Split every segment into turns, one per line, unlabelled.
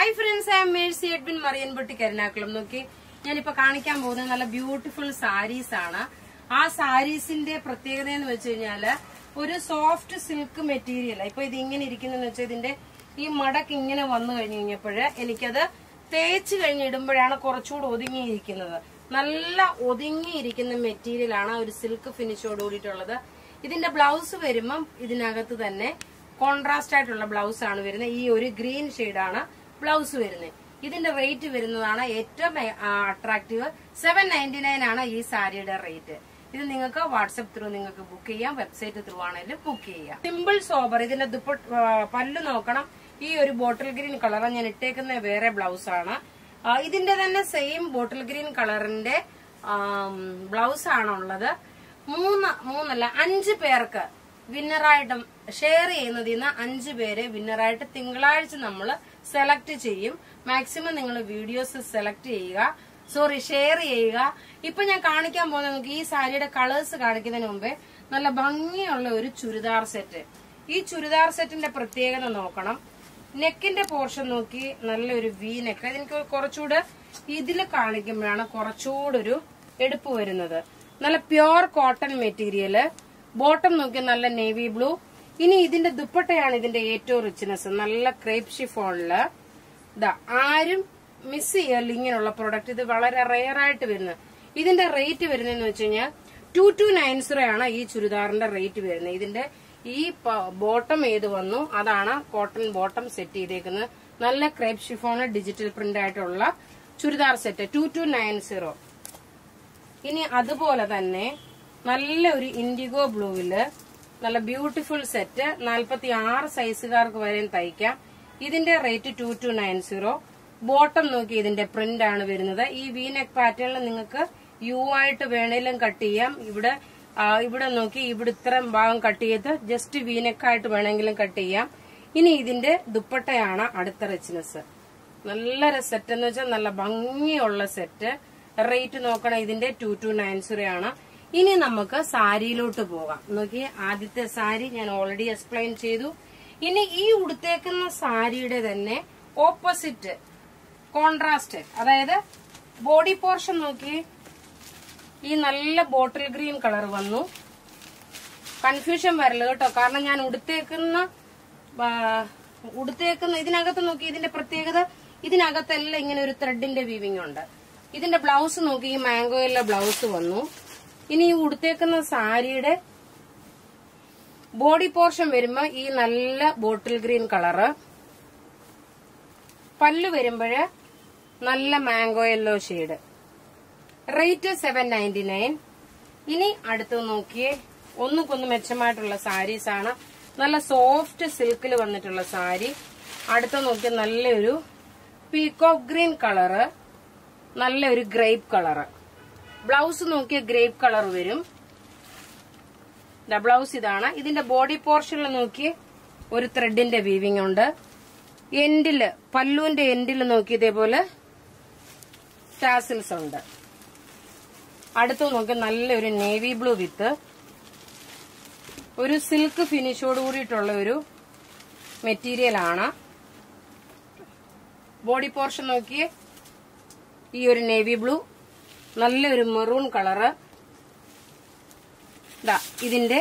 hi friends I'm Mercy Edwin Marian boutique കരുനാക്കുളം നോക്കി ഞാനിപ്പോ കാണിക്കാൻ പോകുന്നത് നല്ല ബ്യൂട്ടിഫുൾ സാരീസ് ആണ് ആ സാരീസിന്റെ പ്രത്യേകത എന്ന് വെച്ച് കഴിഞ്ഞാല് ഒരു സോഫ്റ്റ് സിൽക്ക് മെറ്റീരിയൽ ഇപ്പൊ ഇത് ഇങ്ങനെ ഇരിക്കുന്നെന്ന് വെച്ചാൽ ഇതിന്റെ ഈ മടക്ക് ഇങ്ങനെ വന്നു കഴിഞ്ഞു കഴിഞ്ഞപ്പോഴ് എനിക്കത് തേച്ച് കഴിഞ്ഞ് ഇടുമ്പോഴാണ് കുറച്ചുകൂടി ഒതുങ്ങിയിരിക്കുന്നത് നല്ല ഒതുങ്ങിയിരിക്കുന്ന മെറ്റീരിയൽ ആണ് ഒരു സിൽക്ക് ഫിനിഷോട് കൂടിയിട്ടുള്ളത് ഇതിന്റെ ബ്ലൗസ് വരുമ്പം ഇതിനകത്ത് തന്നെ കോൺട്രാസ്റ്റ് ആയിട്ടുള്ള ബ്ലൗസ് ആണ് വരുന്നത് ഈ ഒരു ഗ്രീൻ ആണ് ബ്ലൗസ് വരുന്നത് ഇതിന്റെ റേറ്റ് വരുന്നതാണ് ഏറ്റവും അട്രാക്റ്റീവ് സെവൻ നയൻറ്റി നയൻ ആണ് ഈ സാരിയുടെ റേറ്റ് ഇത് നിങ്ങൾക്ക് വാട്സപ്പ് ത്രൂ നിങ്ങൾക്ക് ബുക്ക് ചെയ്യാം വെബ്സൈറ്റ് ത്രൂ ആണെങ്കിലും ബുക്ക് ചെയ്യാം സിമ്പിൾ സോബർ ഇതിന്റെ ദുപ്പ പല്ല് നോക്കണം ഈ ഒരു ബോട്ടിൽ ഗ്രീൻ കളർ ഞാൻ ഇട്ടേക്കുന്ന വേറെ ബ്ലൗസ് ആണ് ആ, ഇതിന്റെ തന്നെ സെയിം ബോട്ടിൽ ഗ്രീൻ കളറിന്റെ ബ്ലൗസ് ആണുള്ളത് മൂന്ന് മൂന്നല്ല അഞ്ച് പേർക്ക് വിന്നറായിട്ടും ഷെയർ ചെയ്യുന്നതിൽ നിന്ന് അഞ്ച് പേരെ വിന്നറായിട്ട് തിങ്കളാഴ്ച നമ്മൾ സെലക്ട് ചെയ്യും മാക്സിമം നിങ്ങൾ വീഡിയോസ് സെലക്ട് ചെയ്യുക സോറി ഷെയർ ചെയ്യുക ഇപ്പൊ ഞാൻ കാണിക്കാൻ പോകുന്ന നമുക്ക് ഈ സാരിയുടെ കളേഴ്സ് കാണിക്കുന്നതിന് മുമ്പേ നല്ല ഭംഗിയുള്ള ഒരു ചുരിദാർ സെറ്റ് ഈ ചുരിദാർ സെറ്റിന്റെ പ്രത്യേകത നോക്കണം നെക്കിന്റെ പോർഷൻ നോക്കി നല്ലൊരു വി നെക്ക് എനിക്ക് കുറച്ചുകൂടെ ഇതില് കാണിക്കുമ്പോഴാണ് കുറച്ചുകൂടെ ഒരു എടുപ്പ് വരുന്നത് നല്ല പ്യോർ കോട്ടൺ മെറ്റീരിയല് ബോട്ടം നോക്കി നല്ല നേവി ബ്ലൂ ഇനി ഇതിന്റെ ദുപ്പട്ടയാണ് ഇതിന്റെ ഏറ്റവും റിച്ച്നെസ് നല്ല ക്രേപ്പ് ഷിഫോണില് ഇതാ ആരും മിസ് ചെയ്യല്ല ഇങ്ങനെയുള്ള പ്രൊഡക്റ്റ് ഇത് വളരെ റെയർ ആയിട്ട് വരുന്നത് ഇതിന്റെ റേറ്റ് വരുന്നതെന്ന് വെച്ച് കഴിഞ്ഞാൽ ടു ടു നയൻ സീറോ ആണ് ഈ ചുരിദാറിന്റെ റേറ്റ് വരുന്നത് ഇതിന്റെ ഈ ബോട്ടം ഏത് വന്നു അതാണ് കോട്ടൺ ബോട്ടം സെറ്റ് ചെയ്തേക്കുന്നത് നല്ല ക്രേപ്പ് ഷിഫോണ് ഡിജിറ്റൽ പ്രിന്റ് ആയിട്ടുള്ള churidar set two two nine zero ഇനി അതുപോലെ തന്നെ നല്ല ഒരു ഇൻഡിഗോ ബ്ലൂവില് നല്ല ബ്യൂട്ടിഫുൾ സെറ്റ് നാൽപ്പത്തി ആറ് സൈസുകാർക്ക് വരെയും തയ്ക്കാം ഇതിന്റെ rate two two nine zero bottom നോക്കി ഇതിന്റെ പ്രിന്റ് ആണ് വരുന്നത് ഈ വി നെക്ക് പാറ്റേണിൽ നിങ്ങൾക്ക് യു ആയിട്ട് വേണേലും കട്ട് ചെയ്യാം ഇവിടെ ആ, ഇവിടെ നോക്കി ഇവിടെ ഇത്രയും ഭാഗം കട്ട് ചെയ്ത് ജസ്റ്റ് വി നെക്കായിട്ട് വേണമെങ്കിലും കട്ട് ചെയ്യാം ഇനി ഇതിന്റെ ദുപ്പട്ടയാണ് അടുത്ത റിച്ച്നെസ് നല്ല സെറ്റ് എന്ന് വെച്ചാൽ നല്ല ഭംഗിയുള്ള സെറ്റ് റേറ്റ് നോക്കണം ഇതിന്റെ ടു ടു നയൻ സീറോ ആണ് ഇനി നമുക്ക് സാരിയിലോട്ട് പോകാം നോക്കി ആദ്യത്തെ സാരി ഞാൻ ഓൾറെഡി എക്സ്പ്ലെയിൻ ചെയ്തു ഇനി ഈ ഉടുത്തേക്കുന്ന സാരിയുടെ തന്നെ ഓപ്പോസിറ്റ് കോൺട്രാസ്റ്റ് അതായത് ബോഡി പോർഷൻ നോക്കി ഈ നല്ല ബോട്ടിൽ ഗ്രീൻ കളർ വന്നു കൺഫ്യൂഷൻ വരല് കേട്ടോ കാരണം ഞാൻ ഉടുത്തേക്കുന്ന ആ, ഉടുത്തേക്കുന്ന ഇതിനകത്ത് നോക്കി ഇതിന്റെ പ്രത്യേകത ഇതിനകത്തെല്ലാം ഇങ്ങനെ ഒരു ത്രെഡിന്റെ വീവിംഗ് ഉണ്ട് ഇതിന്റെ ബ്ലൗസ് നോക്കി ഈ മാംഗോയിലെ ബ്ലൗസ് വന്നു ഇനി ഈ ഉടുത്തേക്കുന്ന സാരിയുടെ ബോഡി പോർഷൻ വരുമ്പോ ഈ നല്ല ബോട്ടിൽ ഗ്രീൻ കളറ് പല്ല് വരുമ്പോഴ് നല്ല mango yellow shade rate seven ninety nine ഇനി അടുത്ത് നോക്കിയേ ഒന്നുകൊന്ന് മെച്ചമായിട്ടുള്ള സാരീസ് ആണ് നല്ല സോഫ്റ്റ് സിൽക്കിൽ വന്നിട്ടുള്ള സാരി അടുത്ത നോക്കിയ നല്ലൊരു പീകോക്ക് ഗ്രീൻ കളറ് നല്ലൊരു ഗ്രേപ്പ് കളറ് ബ്ലൗസ് നോക്കിയ ഗ്രേപ്പ് കളർ വരും ബ്ലൗസ് ഇതാണ് ഇതിന്റെ ബോഡി പോർഷനിൽ നോക്കി ഒരു ത്രെഡിന്റെ വീവിംഗ് ഉണ്ട് എൻഡില് പല്ലുവിന്റെ എൻഡില് നോക്കി ഇതേപോലെ ടാസിൽസ് ഉണ്ട് അടുത്ത് നോക്കി നല്ലൊരു നേവി ബ്ലൂ വിത്ത് ഒരു സിൽക്ക് ഫിനിഷോട് കൂടിയിട്ടുള്ള ഒരു മെറ്റീരിയൽ ആണ് ബോഡി പോർഷൻ നോക്കിയേ ഈ ഒരു നേവി ബ്ലൂ നല്ലൊരു മെറൂൺ കളറ് ദാ ഇതിന്റെ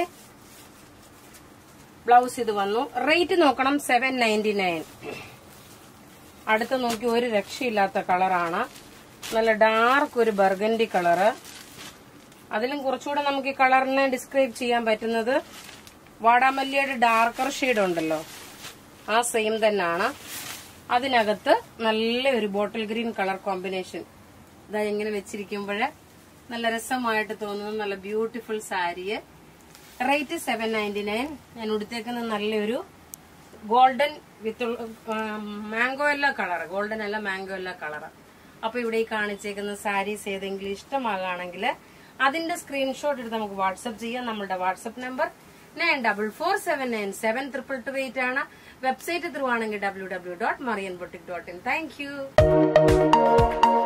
ബ്ലൗസ് ഇത് വന്നു റേറ്റ് നോക്കണം സെവൻ നയൻറ്റി നയൻ അടുത്ത് നോക്കി ഒരു രക്ഷയില്ലാത്ത കളറാണ് നല്ല ഡാർക്ക് ഒരു ബർഗൻഡി കളറ് അതിലും കുറച്ചുകൂടെ നമുക്ക് ഈ കളറിനെ ഡിസ്ക്രൈബ് ചെയ്യാൻ പറ്റുന്നത് വാടാമല്ലിയുടെ ഡാർക്കർ ഷെയ്ഡ് ഉണ്ടല്ലോ ആ സെയിം തന്നെയാണ് അതിനകത്ത് നല്ല ഒരു ബോട്ടിൽ ഗ്രീൻ കളർ കോമ്പിനേഷൻ ഇതാ ഇങ്ങനെ വെച്ചിരിക്കുമ്പോൾ നല്ല രസമായിട്ട് തോന്നുന്ന നല്ല ബ്യൂട്ടിഫുൾ സാരിയെ റേറ്റ് സെവൻ നയൻറ്റി നയൻ ഞാൻ ഉടുത്തേക്കുന്ന നല്ലൊരു golden with mango yellow colour golden അല്ല മാംഗോ എല്ലാ കളർ അപ്പൊ ഇവിടെ ഈ കാണിച്ചേക്കുന്ന സാരീസ് ഏതെങ്കിലും ഇഷ്ടമാകുകയാണെങ്കിൽ അതിന്റെ സ്ക്രീൻഷോട്ട് എടുത്ത് നമുക്ക് വാട്സപ്പ് ചെയ്യാം നമ്മുടെ WhatsApp number nine double four seven nine seven triple two eight ആണ് വെബ്സൈറ്റ് ത്രൂ ആണെങ്കിൽ W W dot Marian boutique dot in thank U